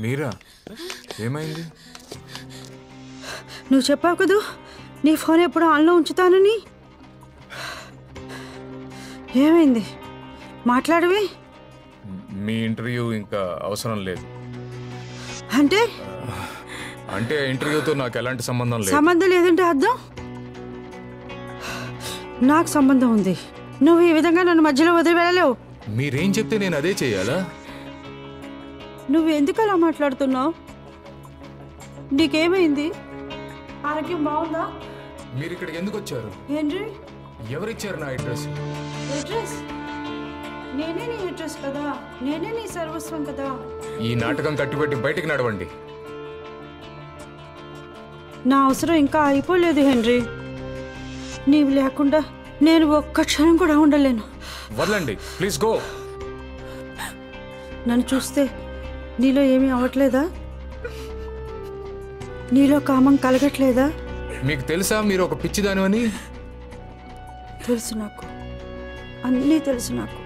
మీరా ఏమైంది నువ్వు చెప్పావు కదూ నీ ఫోన్ ఎప్పుడు ఆన్లో ఉంచుతానని ఏమైంది మాట్లాడవి మీ ఇంటర్వ్యూ ఇంకా అవసరం లేదు అంటే అంటే ఇంటర్వ్యూతో నాకు ఎలాంటి సంబంధం లేదు సంబంధం లేదంటే అర్థం నాకు సంబంధం ఉంది నువ్వు ఈ విధంగా నన్ను మధ్యలో వదిలి వెళ్ళలేవు మీరేం చెప్తే నేను అదే చేయాలా నువ్వు ఎందుకు అలా మాట్లాడుతున్నావు నీకేమైంది ఆరోగ్యం బాగుందా మీరు ఇక్కడికి ఎందుకు వచ్చారు ఏంటి ఎవరిచ్చారు నా అడ్రస్ అడ్రస్ నేనే నీ అడ్రస్ కదా నేనే నీ సర్వస్వం కదా ఈ నాటకం కట్టిపెట్టి బయటికి నడవండి నా అవసరం ఇంకా అయిపోలేదు హెన్రీ నీవు లేకుండా నేను ఒక్క క్షణం కూడా ఉండలేను వదలండి ప్లీజ్ గో నన్ను చూస్తే నీలో ఏమీ అవ్వట్లేదా నీలో కామం కలగట్లేదా మీకు తెలుసా మీరు ఒక పిచ్చిదానివని తెలుసు నాకు అన్నీ తెలుసు నాకు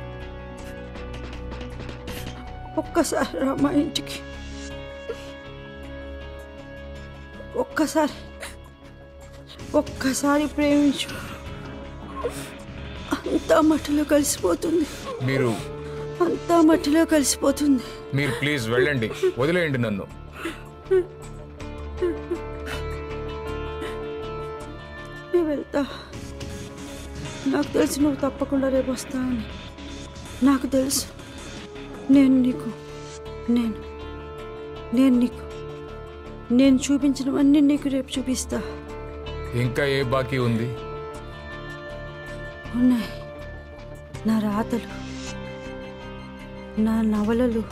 ఒక్కసారి రా మా ఇంటికి ఒక్కసారి ఒక్కసారి ప్రేమించు అంతా మట్టిలో కలిసిపోతుంది మీరు అంతా మట్టిలో కలిసిపోతుంది మీరు ప్లీజ్ వెళ్ళండి వదిలేయండి నన్ను నేను వెళ్తా నాకు తెలుసు నువ్వు తప్పకుండా రేపు వస్తావని నాకు తెలుసు నేను నీకు నేను నేను నీకు నేను చూపించినవన్నీ నీకు రేపు చూపిస్తా ఇంకా ఏ బాకీ ఉంది ఉన్నాయి నా రాతలు నా నవలలు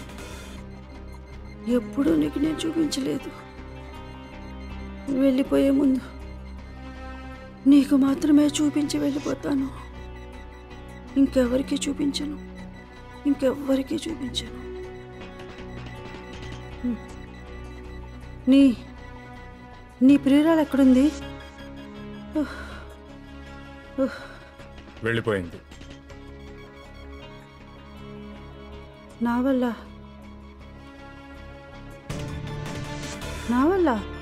ఎప్పుడూ నీకు నేను చూపించలేదు వెళ్ళిపోయే ముందు నీకు మాత్రమే చూపించి వెళ్ళిపోతాను ఇంకెవరికి చూపించను ఇంకెవ్వరికి చూపించను హ్మ్. నీ నీ ప్రియురాలు ఎక్కడుంది ఉహ్. ఉహ్. వెళ్ళిపోయింది నా వల్ల నా వల్ల